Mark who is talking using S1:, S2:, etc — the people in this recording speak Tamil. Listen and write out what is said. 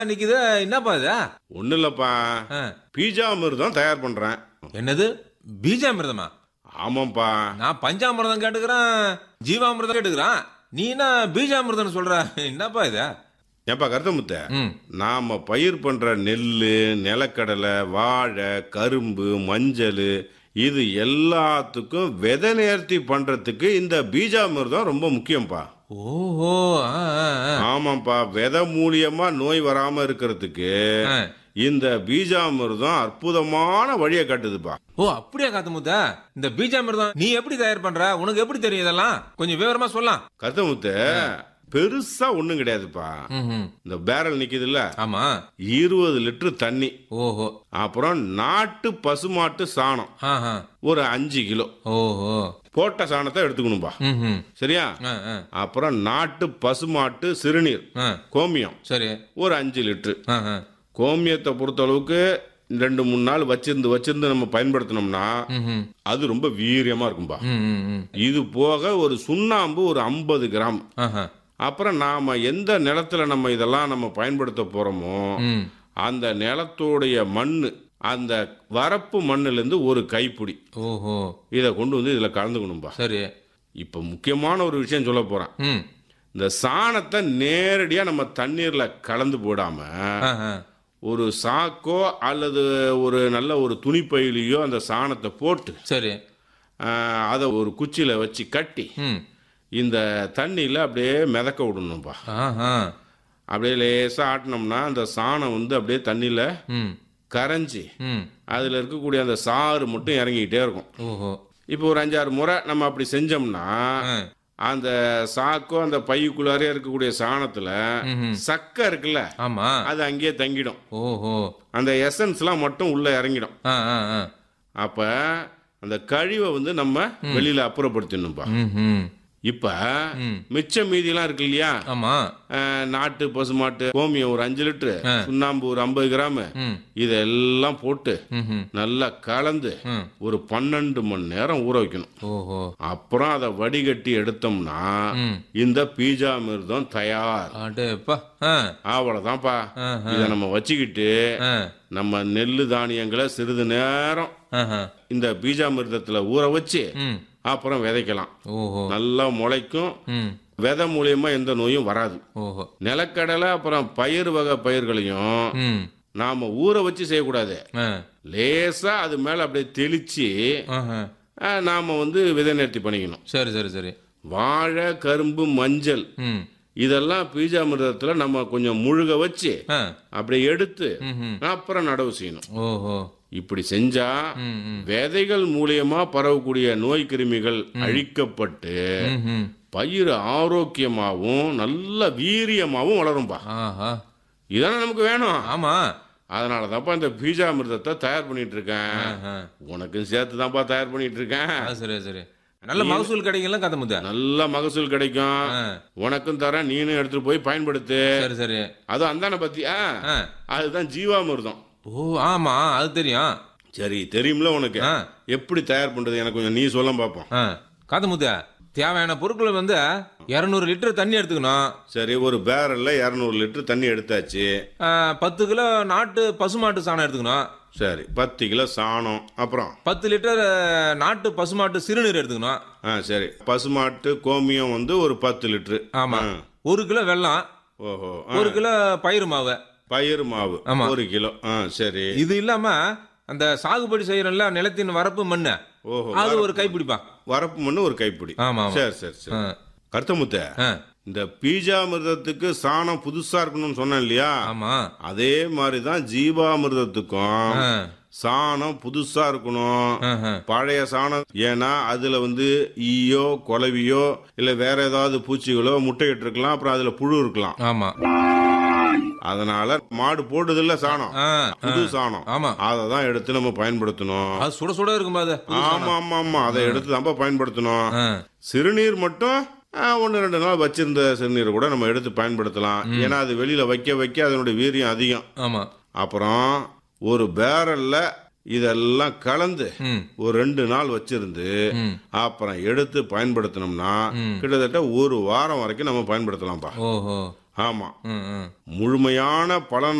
S1: நிக்குது என்னப்பா இது
S2: ஒன்றும் இல்லைப்பா
S1: ஆ.
S2: பீஜாமிர்தம் தயார் பண்ணுறேன்
S1: என்னது பீஜாமிர்தமா
S2: ஆமாப்பா
S1: நான் பஞ்சாமிர்தம் கேட்டுக்கிறேன் ஜீவாமிர்தம் கேட்டுக்கிறேன் நீ என்ன பீஜாமிர்தம் சொல்ற என்னப்பா இது
S2: ஏப்பா கருத்தமுத்த
S1: ம்
S2: நாம பயிர் பண்ற நெல் நிலக்கடலை வாழை கரும்பு மஞ்சள் இது எல்லாத்துக்கும் விதை நேர்த்தி பண்றதுக்கு இந்த பீஜாமிர்தம் ரொம்ப முக்கியம்ப்பா
S1: ஓஹோ ஆ, ஆ, ஆ.
S2: ஆமாப்பா விதை மூலியமா நோய் வராம இருக்கிறதுக்கு
S1: ஆ.
S2: இந்த பீஜாமிர்தம் அற்புதமான வழியை காட்டுதுப்பா
S1: ஓ அப்படியா காத்து முத்த இந்த பீஜாமிர்தம் நீ எப்படி தயார் பண்ற உனக்கு எப்படி தெரியும் இதெல்லாம் கொஞ்சம் விவரமா சொல்லலாம்
S2: கருத்தமுத்த பெருசா ஒண்ணும் கிடையாதுப்பா
S1: ம்ஹும்.
S2: இந்த பேரல் நிக்குதுல்ல
S1: ஆமா
S2: இருபது லிட்டர் தண்ணி
S1: ஓஹோ
S2: அப்புறம் நாட்டு பசுமாட்டு சாணம்
S1: ஆஹா.
S2: ஒரு அஞ்சு கிலோ
S1: ஓஹோ
S2: போட்ட சாணத்தை எடுத்துக்கணும்பா
S1: ம்ஹும்.
S2: சரியா
S1: ஆ, ஆ,
S2: அப்புறம் நாட்டு பசுமாட்டு சிறுநீர்
S1: ஆ.
S2: கோமியம்
S1: சரி
S2: ஒரு அஞ்சு லிட்டரு
S1: ஆ, ஆ.
S2: கோமியத்தை பொறுத்தளவுக்கு ரெண்டு மூணு நாள் வச்சிருந்து வச்சிருந்து நம்ம பயன்படுத்தினோம்னா
S1: ம்ஹும்.
S2: அது ரொம்ப வீரியமா இருக்கும்பா
S1: ம், ம், ம்.
S2: இது போக ஒரு சுண்ணாம்பு ஒரு ஐம்பது கிராம்
S1: ஆஹா.
S2: அப்புறம் நாம எந்த நிலத்துல நம்ம இதெல்லாம் நம்ம பயன்படுத்த போறோமோ
S1: ம்.
S2: அந்த நிலத்தோடைய மண்ணு அந்த வரப்பு மண்ணுலேருந்து ஒரு கைப்பிடி
S1: ஓஹோ
S2: இதை கொண்டு வந்து இதில் கலந்துக்கணும்பா
S1: சரி
S2: இப்போ முக்கியமான ஒரு விஷயம் சொல்ல போகிறேன்
S1: ம்
S2: இந்த சாணத்தை நேரடியாக நம்ம தண்ணீரில் கலந்து போடாம
S1: ஆஹா.
S2: ஒரு சாக்கோ அல்லது ஒரு நல்ல ஒரு துணிப்பையிலையோ அந்த சாணத்தை போட்டு
S1: சரி
S2: ஆஹ், அதை ஒரு குச்சியில் வச்சு கட்டி
S1: ம்
S2: இந்த தண்ணியில் அப்படியே மிதக்க விடணும்பா
S1: ஆஹா
S2: அப்படியே லேசாக ஆட்டினோம்னா அந்த சாணம் வந்து அப்படியே தண்ணியில்
S1: ம்
S2: கரைஞ்சி
S1: ம்
S2: அதில் இருக்கக்கூடிய அந்த சாறு மட்டும் இறங்கிக்கிட்டே இருக்கும்
S1: ஓஹோ
S2: இப்போ ஒரு அஞ்சாறு முறை நம்ம அப்படி செஞ்சோம்னா
S1: ஆ.
S2: அந்த சாக்கோ அந்த பையுக்குள்ளாரே இருக்கக்கூடிய சாணத்துல
S1: ம்ஹும்.
S2: சக்கை இருக்குல்ல
S1: ஆமா
S2: அது அங்கேயே தங்கிடும்
S1: ஓஹோ
S2: அந்த எசன்ஸ்லாம் மட்டும் உள்ள இறங்கிடும்
S1: ஆ ஆ ஆ
S2: அப்ப அந்த கழிவை வந்து நம்ம வெளியில அப்புறப்படுத்திடணும்பா
S1: ம் ம்
S2: இப்ப
S1: ம்.
S2: மிச்ச மீதிலாம் இருக்கு இல்லையா
S1: ஆமா
S2: அஹ், நாட்டு பசுமாட்டு கோமியம் ஒரு அஞ்சு லிட்டரு சுண்ணாம்பு ஒரு ஐம்பது கிராமு
S1: ம்
S2: இதெல்லாம் போட்டு
S1: ம் ம்
S2: நல்லா கலந்து
S1: ம்.
S2: ஒரு பன்னெண்டு மணி நேரம் ஊற வைக்கணும்
S1: ஓஹோ
S2: அப்புறம் அதை வடிகட்டி எடுத்தோம்னா
S1: ம்
S2: இந்த பீஜாமிர்தம் தயார்
S1: அடேப்பா ஆ
S2: அவ்வளவுதான்ப்பா
S1: ஆஹா.
S2: இதை நம்ம வச்சுக்கிட்டு
S1: ஆ
S2: நம்ம நெல்லு தானியங்களை சிறிது நேரம்
S1: ஆஹா.
S2: இந்த பீஜாமிர்தத்துல ஊற வச்சு
S1: ம்
S2: அப்புறம் விதைக்கலாம்
S1: ஓஹோ
S2: நல்லா முளைக்கும்
S1: ம்
S2: விதை மூலியமா எந்த நோயும் வராது
S1: ஓஹோ
S2: நிலக்கடலை அப்புறம் பயிர் வகை பயிர்களையும்
S1: ம்
S2: நாம ஊற வச்சு செய்யக்கூடாது
S1: ஆ
S2: லேசா அது மேல அப்படியே தெளிச்சு
S1: ஆஹா.
S2: அஹ், நாம வந்து விதை நேர்த்தி பண்ணிக்கணும்
S1: சரி சரி சரி
S2: வாழை கரும்பு மஞ்சள்
S1: ம்
S2: இதெல்லாம் பீஜாமிர்தத்துல நம்ம கொஞ்சம் முழுக வச்சு
S1: ஆ
S2: அப்படியே எடுத்து
S1: ம் ம்
S2: அப்புறம் நடவு செய்யணும்
S1: ஓஹோ
S2: இப்படி செஞ்சா
S1: ம் ம்
S2: விதைகள் மூலியமா பரவக்கூடிய நோய் கிருமிகள் அழிக்கப்பட்டு
S1: ம் ம்
S2: பயிர் ஆரோக்கியமாவும் நல்ல வீரியமாவும் வளரும்பா
S1: ஆஹா
S2: இதானே நமக்கு வேணும்
S1: ஆமா
S2: அதனால தான்ப்பா இந்த பீஜாமிர்தத்தை தயார் பண்ணிட்டு இருக்கேன்
S1: ஆஹா.
S2: உனக்கும் சேர்த்து தான்ப்பா தயார் பண்ணிட்டு இருக்கேன்
S1: ஆ, சரி சரி நல்ல மகசூல் கிடைக்கல கதை முத்த
S2: நல்ல மகசூல் கிடைக்கும்
S1: ஆ.
S2: உனக்கும் தரேன் நீனும் எடுத்துட்டு போய் பயன்படுத்து
S1: சரி சரி
S2: அதுவும் அந்தான பத்தியா
S1: ஆ
S2: அதுதான் ஜீவாமிர்தம்
S1: ஓ ஆமா அது தெரியும்
S2: சரி தெரியும்ல உனக்கு
S1: ஆ.
S2: எப்படி தயார் பண்றது எனக்கு கொஞ்சம் நீ சொல்ல பார்ப்போம்
S1: ஆ காது முத்த தேவையான பொருட்கள் வந்து இரநூறு லிட்டர் தண்ணி எடுத்துக்கணும்
S2: சரி ஒரு பேரல்ல இரநூறு லிட்டர் தண்ணி எடுத்தாச்சு
S1: ஆ, பத்து கிலோ நாட்டு பசுமாட்டு சாணம் எடுத்துக்கணும்
S2: சரி பத்து கிலோ சாணம் அப்புறம்
S1: பத்து லிட்டர் அஹ், நாட்டு பசுமாட்டு சிறுநீர் எடுத்துக்கணும்
S2: ஆ சரி பசுமாட்டு கோமியம் வந்து ஒரு பத்து லிட்டரு
S1: ஆமா
S2: ஆ.
S1: ஒரு கிலோ வெல்லம்
S2: ஓஹோ ஆ.
S1: ஒரு கிலோ பயிறு மாவு
S2: பயிர் மாவு
S1: ஆமா.
S2: ஒரு கிலோ ஆ சரி
S1: இது இல்லாம அந்த சாகுபடி செய்யறோம்ல நிலத்தின் வரப்பு மண்ணு
S2: ஓஹோ
S1: அது ஒரு கைப்பிடிப்பா
S2: வரப்பு மண்ணு ஒரு கைப்பிடி
S1: ஆமா ஆமா
S2: சரி சரி சரி
S1: ஆ.
S2: கருத்தமுத்த
S1: ஆ,
S2: இந்த பீஜாமிர்தத்துக்கு சாணம் புதுசா இருக்கணும்னு சொன்னேன் இல்லையா
S1: ஆமா
S2: அதே மாதிரி தான் ஜீவாமிர்தத்துக்கும்
S1: ஆ,
S2: சாணம் புதுசா இருக்கணும்
S1: ஆஹா.
S2: பழைய சாணம் ஏன்னா அதுல வந்து ஈயோ குலவியோ இல்ல வேற ஏதாவது பூச்சிகளோ முட்டையிட்டு இருக்கலாம் அப்புறம் அதுல புழு இருக்கலாம்
S1: ஆமா
S2: அதனால மாடு போடுது இல்ல சாணம்
S1: ஆ,
S2: புது சாணம்
S1: ஆமா
S2: அதை தான் எடுத்து நம்ம பயன்படுத்தணும்
S1: அது சுட சுட இருக்கும்பா அது புது சாணம்.
S2: ஆமா ஆமா ஆமா அதை எடுத்து தான்ப்பா பயன்படுத்தணும்
S1: ஆ,
S2: சிறுநீர் மட்டும் ஒன்று ரெண்டு நாள் வச்சிருந்த சிறுநீரை கூட நம்ம எடுத்து பயன்படுத்தலாம் ஏன்னா அது வெளியில வைக்க வைக்க அதனுடைய வீரியம் அதிகம்
S1: ஆமா
S2: அப்புறம் ஒரு பேரல்ல இதெல்லாம் கலந்து
S1: ம்
S2: ஒரு ரெண்டு நாள் வச்சிருந்து
S1: ம்
S2: அப்புறம் எடுத்து பயன்படுத்தினோம்னா கிட்டத்தட்ட ஒரு வாரம் வரைக்கும் நம்ம பயன்படுத்தலாம்ப்பா
S1: ஓஹோ
S2: ஆமா
S1: ம் ம்
S2: முழுமையான பலன்